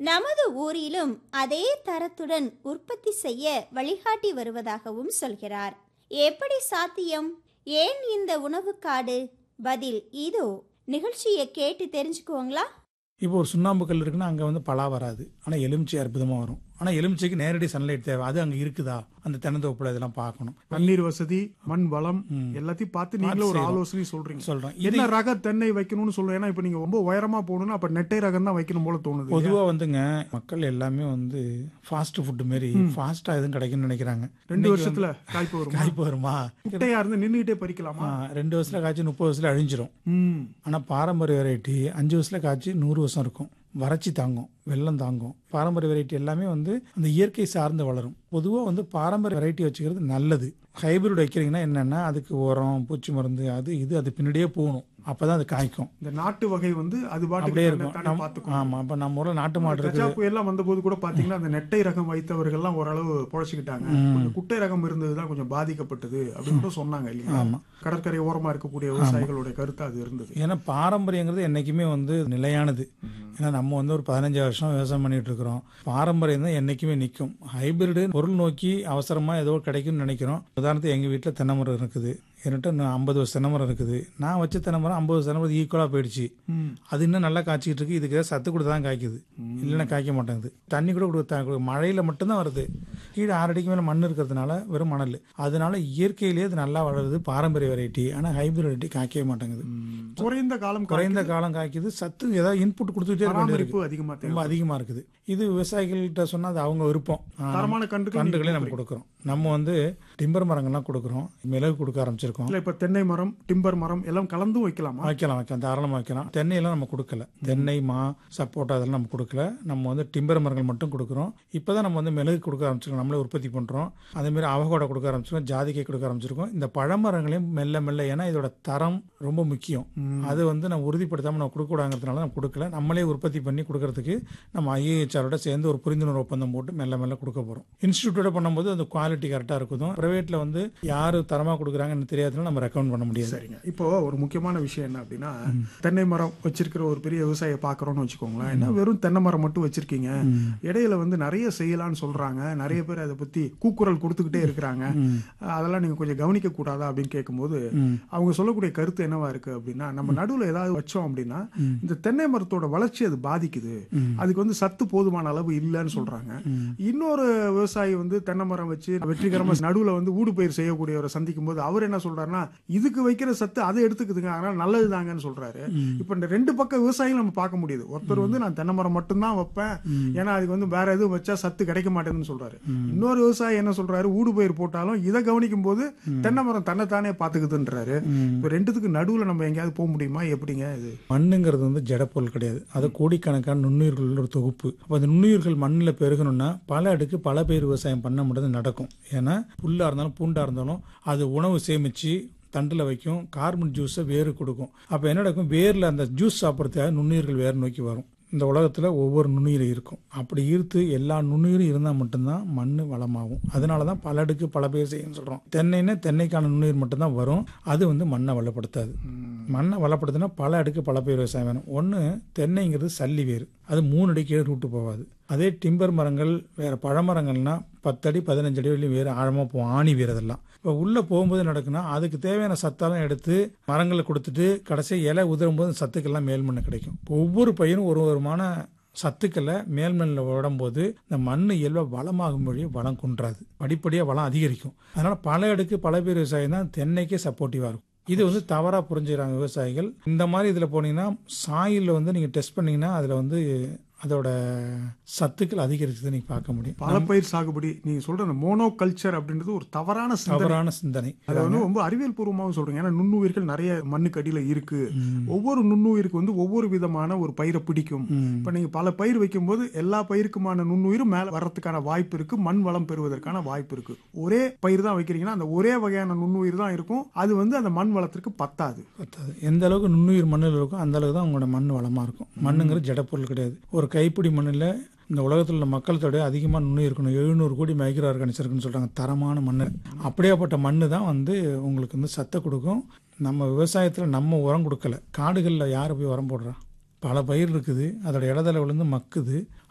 நமது ஊரிலும் அதே தரத்துடன் உற்பத்தி செய்ய வழிகாட்டி வருவதாகவும் சொல்கிறார் எப்படி சாத்தியம் ஏன் இந்த உணவுக்காடு பதில் இதோ நிகழ்ச்சியை கேட்டு தெரிஞ்சுக்குவோங்களா இப்போ ஒரு சுண்ணாம்பு கல் இருக்குன்னா அங்கே வந்து பலா வராது ஆனால் எலுமிச்சை அற்புதமாக வரும் ஆனால் எலுமிச்சைக்கு நேரடி சன்லைட் தேவை அது அங்கே இருக்குதா அந்த தென்னந்தோப்புல இதெல்லாம் பார்க்கணும் தண்ணீர் வசதி மண் வளம் எல்லாத்தையும் பார்த்து நீங்களும் ஒரு செய்றோம். ஆலோசனை சொல்றீங்க சொல்கிறேன் இது என்ன ரக தென்னை வைக்கணும்னு சொல்லுவேன் ஏன்னா இப்ப நீங்க ரொம்ப உயரமா போகணும்னா அப்ப நெட்டை ரகம் தான் வைக்கணும் போல தோணுது இல்லையா? பொதுவாக வந்துங்க மக்கள் எல்லாமே வந்து ஃபாஸ்ட் ஃபுட் மாரி ஃபாஸ்ட்டாக எதுவும் கிடைக்கும்னு நினைக்கிறாங்க ரெண்டு இன்னைக்கு வருஷத்துல காய்ப்பு வந்து வருமா காய்ப்பு வருமா குட்டையா இருந்து நின்னுகிட்டே பறிக்கலாமா ஆ, ரெண்டு வருஷத்துல காய்ச்சி முப்பது வருஷத்துல அழிஞ்சிரும் ம் ஆனால் பாரம்பரிய வெரைட்டி அஞ்சு வருஷத்துல காய்ச்சி நூறு வருஷம் இருக்கும் வறட்சி தாங்கும் வெள்ளம் தாங்கும் பாரம்பரிய வெரைட்டி எல்லாமே வந்து அந்த இயற்கை சார்ந்து வளரும் பொதுவாக வந்து பாரம்பரிய வெரைட்டி வச்சுக்கிறது நல்லது ஹைபிரிட் வைக்கிறீங்கன்னா என்னென்னா அதுக்கு உரம் பூச்சி மருந்து அது இது அது பின்னாடியே போகணும் அப்போ தான் அது காய்க்கும் இந்த நாட்டு வகை வந்து அது அப்படியே பாட்டுக்கு இருக்கும் தானே நம் பாத்துக்கும் ஆமாம் அப்போ நம்ம ஊரில் நாட்டு மாடு கஜா இருக்குது புயல்லாம் வந்தபோது கூட பாத்தீங்கன்னா அந்த நெட்டை ரகம் வைத்தவர்கள்லாம் ஓரளவு பொழைச்சிக்கிட்டாங்க கொஞ்சம் குட்டை ரகம் இருந்ததுதான் கொஞ்சம் பாதிக்கப்பட்டது அப்படின்னு கூட சொன்னாங்க இல்லையா ஆமா. கடற்கரை ஓரமா இருக்கக்கூடிய விவசாயிகளுடைய கருத்து அது இருந்தது ஏன்னா பாரம்பரியங்கிறது என்றைக்குமே வந்து நிலையானது ஏன்னா நம்ம வந்து ஒரு பதினஞ்சு வருஷம் விவசாயம் பண்ணிட்டு இருக்கிறோம் பாரம்பரியம் தான் என்றைக்குமே நிற்கும் ஹைபிரிடு பொருள் நோக்கி அவசரமாக ஏதோ கிடைக்கும்னு நினைக்கிறோம் உதாரணத்துக்கு எங்கள் வீட்டில் தென்னை மரம் இருக்குது என்கிட்ட இன்னும் ஐம்பது வருஷம் தென்னை மரம் இருக்குது நான் வச்ச தென்னை மரம் ஐம்பது வருஷம் தென்னை மரம் ஈக்குவலாக போயிடுச்சு அது இன்னும் நல்லா காய்ச்சிட்டு இருக்கு இதுக்கு ஏதாவது சத்து கொடுத்து தான் காய்க்குது இல்லைன்னா காய்க்க மாட்டேங்குது தண்ணி கூட கொடுத்தா மழையில் மட்டும்தான் வருது கீழே ஆறடிக்கு மேலே மண் இருக்கிறதுனால வெறும் மணல் அதனால இயற்கையிலேயே அது நல்லா வளருது பாரம்பரிய வெரைட்டி ஆனால் ஹைபிரிட் வெரைட்டி காய்க்கவே மாட்டேங்குது குறைந்த காலம் குறைந்த காலம் காய்க்குது சத்து ஏதாவது இன்புட் கொடுத்துட்டே இருக்க வேண்டியிருக்கு பராமரிப்பு அதிகமா தேவை ரொம்ப அதிகமா இருக்குது இது விவசாயிகள்கிட்ட சொன்னா அது அவங்க விருப்பம் ஆ, தரமான கன்றுகள் கன்றுகளே நம்ம கொடுக்குறோம் நம்ம வந்து டிம்பர் மரங்கள்லாம் கொடுக்குறோம் மிளகு கொடுக்க ஆரம்பிச்சிருக்கோம் இல்ல இப்ப தென்னை மரம் டிம்பர் மரம் எல்லாம் கலந்தும் வைக்கலாமா வைக்கலாம் வைக்கலாம் தாராளமாக வைக்கலாம் தென்னையெல்லாம் நம்ம கொடுக்கல தென்னை மா சப்போட்டா அதெல்லாம் நம்ம கொடுக்கல நம்ம வந்து டிம்பர் மரங்கள் மட்டும் கொடுக்குறோம் இப்போதான் நம்ம வந்து மிளகு கொடுக்க ஆரம்பிச்சிருக்கோம் நம்மளே உற்பத்தி பண்ணுறோம் அதேமாதிரி அவகோடா கொடுக்க ஆரம்பிச்சிருக்கோம் ஜாதிக்காய் கொடுக்க ஆரம்பிச்சிருக்கோம் இந்த பழமரங்களையும் மெல்ல மெல்ல ஏன்னா இதோட தரம் ரொம்ப முக்கியம் அது வந்து நம்ம உறுதிப்படுத்தாமல் நம்ம கொடுக்கூடாங்கிறதுனால நம்ம கொடுக்கல நம்மளே உற்பத்தி பண்ணி கொடுக்கறதுக்கு நம்ம ஐஏஹெச்ஆரோட சேர்ந்து ஒரு புரிந்துணர்வு ஒப்பந்தம் போட்டு மெல்ல மெல்ல கொடுக்க போகிறோம் இன்ஸ்டியூட்டோட பண்ணும்போது அந்த குவாலிட்டி கரெக்டாக இருக்குதும் ப்ரைவேட்டில் வந்து யார் தரமாக கொடுக்குறாங்கன்னு தெரியாதுனால நம்ம ரெக்கமெண்ட் பண்ண முடியாது சரிங்க இப்போ ஒரு முக்கியமான விஷயம் என்ன அப்படின்னா தென்னை மரம் வச்சிருக்கிற ஒரு பெரிய விவசாயியை பாக்குறோம்னு வச்சுக்கோங்களேன் என்ன வெறும் தென்னை மரம் மட்டும் வச்சிருக்கீங்க இடையில வந்து நிறைய செய்யலாம்னு சொல்றாங்க நிறைய பேர் அதை பத்தி கூக்குரல் கொடுத்துக்கிட்டே இருக்கிறாங்க அதெல்லாம் நீங்க கொஞ்சம் கவனிக்க கூடாதா அப்படின்னு கேட்கும்போது அவங்க சொல்லக்கூடிய கருத்து என்னவா இருக்கு அப்படின்னா நம்ம நடுவுல ஏதாவது வச்சோம் அப்படின்னா இந்த தென்னை மரத்தோட வளர்ச்சி அது பாதிக்குது அதுக்கு வந்து சத்து போதுமான அளவு இல்லைன்னு சொல்றாங்க இன்னொரு விவசாயி வந்து தென்னை மரம் வச்சு வெற்றிகரமா நடுவுல வந்து ஊடு பயிர் செய்யக்கூடியவரை சந்திக்கும் போது அவர் என்ன சொல்றாருன்னா இதுக்கு வைக்கிற சத்து அதை எடுத்துக்குதுங்க அதனால நல்லதுதாங்கன்னு சொல்றாரு இப்ப இந்த ரெண்டு பக்கம் விவசாயிகள் நம்ம பார்க்க முடியுது ஒருத்தர் வந்து நான் தென்னை மரம் மட்டும்தான் வைப்பேன் ஏன்னா அதுக்கு வந்து வேற எதுவும் வச்சா சத்து கிடைக்க மாட்டேங்குதுன்னு சொல்றாரு இன்னொரு விவசாயி என்ன சொல்றாரு ஊடு பயிர் போட்டாலும் இதை கவனிக்கும் போது தென்னை மரம் தன்னைத்தானே பாத்துக்குதுன்றாரு இப்ப ரெண்டுத்துக்கு நடுவுல நம்ம எங்கேயாவது போக முடியுமா எப்படிங்க இது மண்ணுங்கிறது வந்து ஜடப்பொருள் கிடையாது அது கோடிக்கணக்கான நுண்ணுயிர்கள் ஒரு தொகுப்பு அப்போ அந்த நுண்ணுயிர்கள் மண்ணில் பெருகணும்னா பல அடுக்கு பல பேர் விவசாயம் பண்ண முடியாது நடக்கும் ஏன்னா புல்லாக இருந்தாலும் பூண்டாக இருந்தாலும் அது உணவு சேமித்து தண்டில் வைக்கும் கார்பன் ஜூஸை வேறு கொடுக்கும் அப்போ என்ன நடக்கும் வேரில் அந்த ஜூஸ் சாப்பிட்றதுக்காக நுண்ணுயிர்கள் வேறு நோக்கி வரும் இந்த உலகத்தில் ஒவ்வொரு நுண்ணுயிரும் இருக்கும் அப்படி ஈர்த்து எல்லா நுண்ணுயிரும் இருந்தால் மட்டும்தான் மண் வளமாகும் அதனால தான் பல அடுக்கு பல பேர் செய்யணும்னு சொல்கிறோம் தென்னைன்னா தென்னைக்கான நுண்ணுயிர் மட்டும்தான் வரும் அது வந்து மண்ணை வளப்படுத்தாது மண்ணை வளப்படுத்தினா பல அடுக்கு பல பேர் விவசாயம் வேணும் ஒன்று தென்னைங்கிறது சல்லி வேர் அது மூணு அடி கீழே ரூட்டு போகாது அதே டிம்பர் மரங்கள் வேற பழமரங்கள்னா பத்தடி பதினஞ்சு அடி வரையும் வேறு ஆழமாக போகும் ஆணி வேர் அதெல்லாம் இப்போ உள்ளே போகும்போது நடக்குன்னா அதுக்கு தேவையான சத்தெல்லாம் எடுத்து மரங்களை கொடுத்துட்டு கடைசி இலை உதிரும் போது சத்துக்கெல்லாம் மேல்மண்ணு கிடைக்கும் இப்போ ஒவ்வொரு பயிரும் ஒரு ஒருமான சத்துக்களை மேல்மண்ணில் விடும்போது இந்த மண் இயல்பாக வளமாகும் வழி வளம் குன்றாது படிப்படியாக வளம் அதிகரிக்கும் அதனால பல அடுக்கு பல பேர் விவசாயம் தான் தென்னைக்கே சப்போர்ட்டிவாக இருக்கும் இது வந்து தவறாக புரிஞ்சுக்கிறாங்க விவசாயிகள் இந்த மாதிரி இதில் போனீங்கன்னா சாயில் வந்து நீங்கள் டெஸ்ட் பண்ணீங்கன்னா அதில் வந்து அதோட சத்துக்கள் அதிகரிச்சதை நீங்கள் பார்க்க முடியும் பல பயிர் சாகுபடி நீங்க சொல்ற அந்த மோனோ கல்ச்சர் அப்படின்றது ஒரு தவறான சிந்தனை தவறான சிந்தனை அதை வந்து ரொம்ப அறிவியல் பூர்வமாகவும் சொல்றீங்க ஏன்னா நுண்ணுயிர்கள் நிறைய மண்ணுக்கு அடியில இருக்கு ஒவ்வொரு நுண்ணுயிருக்கு வந்து ஒவ்வொரு விதமான ஒரு பயிரை பிடிக்கும் இப்ப நீங்க பல பயிர் வைக்கும்போது எல்லா பயிருக்குமான நுண்ணுயிரும் மேல வர்றதுக்கான வாய்ப்பு இருக்கு மண் வளம் பெறுவதற்கான வாய்ப்பு இருக்கு ஒரே பயிர் தான் வைக்கிறீங்கன்னா அந்த ஒரே வகையான நுண்ணுயிர் தான் இருக்கும் அது வந்து அந்த மண் வளத்திற்கு பத்தாது பத்தாது எந்த அளவுக்கு நுண்ணுயிர் மண்ணில் இருக்கும் அந்த அளவுக்கு தான் உங்களோட மண் வளமாக இருக்கும் மண்ணுங்கிறது ஜடப்பொருள் கிடையாது ஒரு கைப்பிடி மண்ணில் இந்த உலகத்தில் உள்ள மக்கள் தொகை அதிகமாக நுண்ணு இருக்கணும் எழுநூறு கோடி மைக்ரோ ஆர்கானிக்ஸ் இருக்குன்னு சொல்கிறாங்க தரமான மண் அப்படியாப்பட்ட மண் தான் வந்து உங்களுக்கு வந்து சத்தை கொடுக்கும் நம்ம விவசாயத்தில் நம்ம உரம் கொடுக்கல காடுகளில் யார் போய் உரம் போடுறா பல பயிர் இருக்குது அதோட இடத்துல விழுந்து மக்குது